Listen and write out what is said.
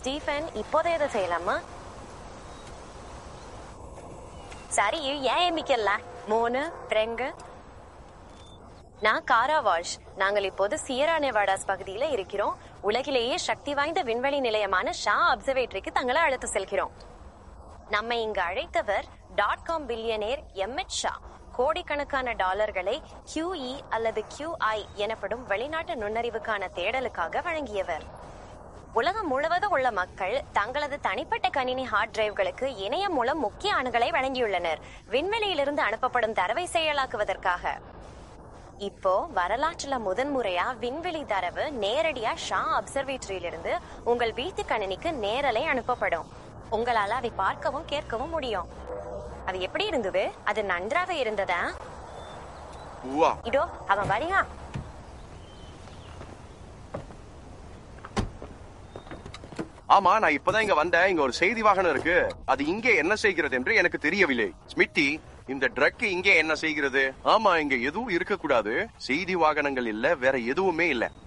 Stephen இப்போதே இதை செய்யலாமா சரி ஏன் எம்பிக்கல மூணு ரெண்டு நான் காரா வால்ஷ் நாங்கள் இப்போது சியரா நெவாடாஸ் பகுதியில இருக்கிறோம் உலகிலேயே சக்தி வாய்ந்த விண்வெளி நிலையமான ஷா அப்சர்வேட்டரிக்கு தங்களை அழைத்து செல்கிறோம் நம்மை இங்கு அழைத்தவர் dot com billionaire M H Shah கோடிக்கணக்கான டாலர்களை QE அல்லது QI எனப்படும் வெளிநாட்டு நுண்ணறிவுக்கான தேடலுக்காக வழங்கியவர் உலகம் முழுவதும் உள்ள மக்கள் தங்களது தனிப்பட்ட கணினி ஹார்ட் டிரைவ்களுக்கு இணையம் மூலம் முக்கிய அணுகளை வழங்கியுள்ளனர் விண்வெளியிலிருந்து அனுப்பப்படும் தரவை செயலாக்குவதற்காக இப்போ வரலாற்றுல முதன்முறையா விண்வெளி தரவு நேரடியா ஷா அப்சர்வேட்டரியிலிருந்து உங்கள் வீட்டு கணினிக்கு நேரலை அனுப்பப்படும் உங்களால அதை பார்க்கவும் கேட்கவும் முடியும் அது எப்படி இருந்தது அது நன்றாக இருந்ததா வா இதோ அவன் வரியா ஆமா நான் இப்பதான் இங்க வந்தேன் இங்க ஒரு செய்தி வாகனம் இருக்கு அது இங்கே என்ன செய்கிறது என்று எனக்கு தெரியவில்லை ஸ்மிட்டி இந்த ட்ரக் இங்கே என்ன செய்கிறது ஆமா இங்க எதுவும் இருக்க கூடாது செய்தி வாகனங்கள் இல்ல வேற எதுவுமே இல்ல